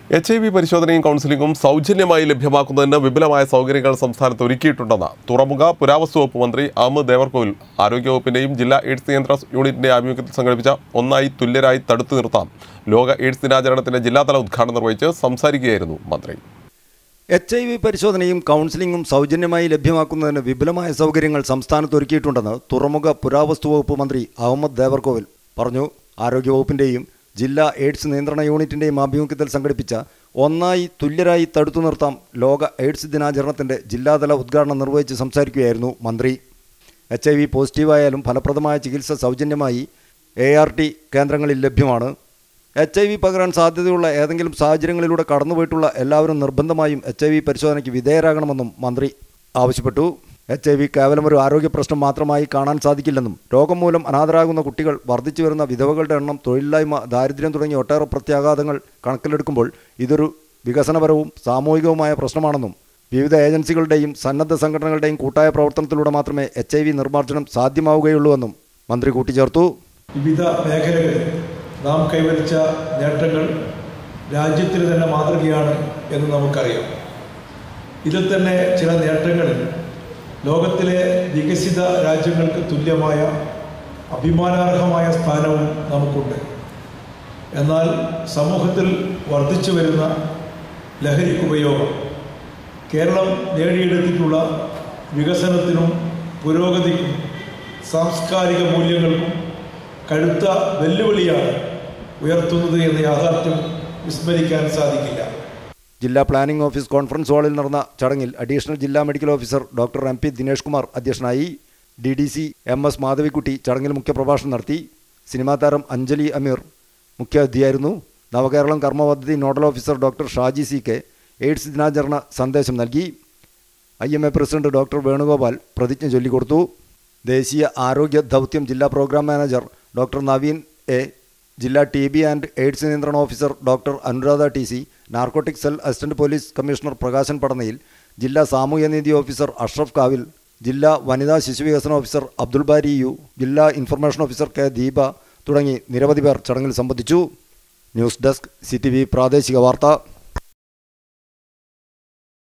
H I V പരിശോധനയും കൗൺസിലിംഗും സൗജന്യമായി ലഭ്യമാക്കുന്നതിന് വിപുലമായ സൗകര്യങ്ങൾ സംസ്ഥാനത്ത് ഒരുക്കിയിട്ടുണ്ടെന്ന് തുറമുഖ പുരാവസ്തു വകുപ്പ് മന്ത്രി അഹമ്മദ് ദേവർകോവിൽ ആരോഗ്യവകുപ്പിന്റെയും ജില്ലാ എയ്ഡ്സ് നിയന്ത്രണ യൂണിറ്റിന്റെ ആഭിമുഖ്യത്തിൽ സംഘടിപ്പിച്ച ഒന്നായി തുല്യരായി തടുത്തു നിർത്താം ലോക എയ്ഡ്സ് ദിനാചരണത്തിന്റെ ജില്ലാതല ഉദ്ഘാടനം നിർവഹിച്ച് സംസാരിക്കുകയായിരുന്നു മന്ത്രി എച്ച് ഐ വി പരിശോധനയും കൗൺസിലിംഗും സൗജന്യമായി ലഭ്യമാക്കുന്നതിന് വിപുലമായ സൗകര്യങ്ങൾ സംസ്ഥാനത്ത് ഒരുക്കിയിട്ടുണ്ടെന്ന് തുറമുഖ പുരാവസ്തു വകുപ്പ് മന്ത്രി അഹമ്മദ് ദേവർകോവിൽ പറഞ്ഞു ആരോഗ്യവകുപ്പിന്റെയും ജില്ലാ എയ്ഡ്സ് നിയന്ത്രണ യൂണിറ്റിന്റെയും ആഭിമുഖ്യത്തിൽ സംഘടിപ്പിച്ച ഒന്നായി തുല്യരായി തടുത്തു നിർത്താം ലോക എയ്ഡ്സ് ദിനാചരണത്തിന്റെ ജില്ലാതല ഉദ്ഘാടനം നിർവഹിച്ച് സംസാരിക്കുകയായിരുന്നു മന്ത്രി എച്ച് ഐ വി പോസിറ്റീവായാലും ഫലപ്രദമായ ചികിത്സ സൗജന്യമായി എ ആർ ടി കേന്ദ്രങ്ങളിൽ ലഭ്യമാണ് എച്ച് ഐ വി പകരാൻ സാധ്യതയുള്ള ഏതെങ്കിലും സാഹചര്യങ്ങളിലൂടെ കടന്നുപോയിട്ടുള്ള എല്ലാവരും നിർബന്ധമായും എച്ച് ഐ വി പരിശോധനയ്ക്ക് വിധേയരാകണമെന്നും മന്ത്രി ആവശ്യപ്പെട്ടു എച്ച് ഐ വി കേവലം ഒരു ആരോഗ്യ പ്രശ്നം മാത്രമായി കാണാൻ സാധിക്കില്ലെന്നും രോഗം മൂലം അനാഥരാകുന്ന കുട്ടികൾ വർദ്ധിച്ചു വരുന്ന വിധവകളുടെ എണ്ണം തൊഴിലില്ലായ്മ ദാരിദ്ര്യം തുടങ്ങിയ ഒട്ടേറെ പ്രത്യാഘാതങ്ങൾ കണക്കിലെടുക്കുമ്പോൾ ഇതൊരു വികസനപരവും സാമൂഹികവുമായ പ്രശ്നമാണെന്നും വിവിധ ഏജൻസികളുടെയും സന്നദ്ധ സംഘടനകളുടെയും കൂട്ടായ പ്രവർത്തനത്തിലൂടെ മാത്രമേ എച്ച് ഐ വി നിർമ്മാർജ്ജനം സാധ്യമാവുകയുള്ളൂവെന്നും മന്ത്രി കൂട്ടിച്ചേർത്തു വിവിധ മേഖലകളിൽ നാം കൈവരിച്ച നേട്ടങ്ങൾ രാജ്യത്തിന് തന്നെ മാതൃകയാണ് എന്ന് നമുക്കറിയാം ഇതിൽ തന്നെ ചില നേട്ടങ്ങളിൽ ലോകത്തിലെ വികസിത രാജ്യങ്ങൾക്ക് തുല്യമായ അഭിമാനാർഹമായ സ്ഥാനവും നമുക്കുണ്ട് എന്നാൽ സമൂഹത്തിൽ വർദ്ധിച്ചു വരുന്ന ലഹരി ഉപയോഗം കേരളം നേടിയെടുത്തിട്ടുള്ള വികസനത്തിനും പുരോഗതിക്കും സാംസ്കാരിക മൂല്യങ്ങൾക്കും കടുത്ത വെല്ലുവിളിയാണ് ഉയർത്തുന്നത് എന്ന യാഥാർത്ഥ്യം വിസ്മരിക്കാൻ സാധിക്കില്ല ജില്ലാ പ്ലാനിംഗ് ഓഫീസ് കോൺഫറൻസ് ഹാളിൽ നടന്ന ചടങ്ങിൽ അഡീഷണൽ ജില്ലാ medical officer doctor M P Dinesh Kumar അധ്യക്ഷനായി D D C M S Madhavikutty ചടങ്ങിൽ മുഖ്യപ്രഭാഷണം നടത്തി സിനിമാ താരം അഞ്ജലി അമീർ മുഖ്യാതിഥിയായിരുന്നു നവകേരളം കർമ്മ പദ്ധതി nodal officer doctor Shaji C K AIDS ദിനാചരണ സന്ദേശം നൽകി I M A president doctor Venugopal പ്രതിജ്ഞ ചൊല്ലിക്കൊടുത്തു ദേശീയ ആരോഗ്യ ദൗത്യം ജില്ലാ programme manager doctor Naveen A ജില്ലാ ടി ബി ആൻഡ് എയ്ഡ്സ് നിയന്ത്രണ officer doctor Anuradha T C narcotic cell assistant police commissioner Prakashan പടനയിൽ ജില്ലാ സാമൂഹ്യനീതി ഓഫീസർ അഷ്റഫ് കാവിൽ ജില്ലാ വനിതാ ശിശുവികസന ഓഫീസർ അബ്ദുൾ ബാരി യു ജില്ലാ ഇൻഫർമേഷൻ ഓഫീസർ കെ ദീപ തുടങ്ങി നിരവധി പേർ ചടങ്ങിൽ സംബന്ധിച്ചു ന്യൂസ് ഡെസ്ക് സി പ്രാദേശിക വാർത്ത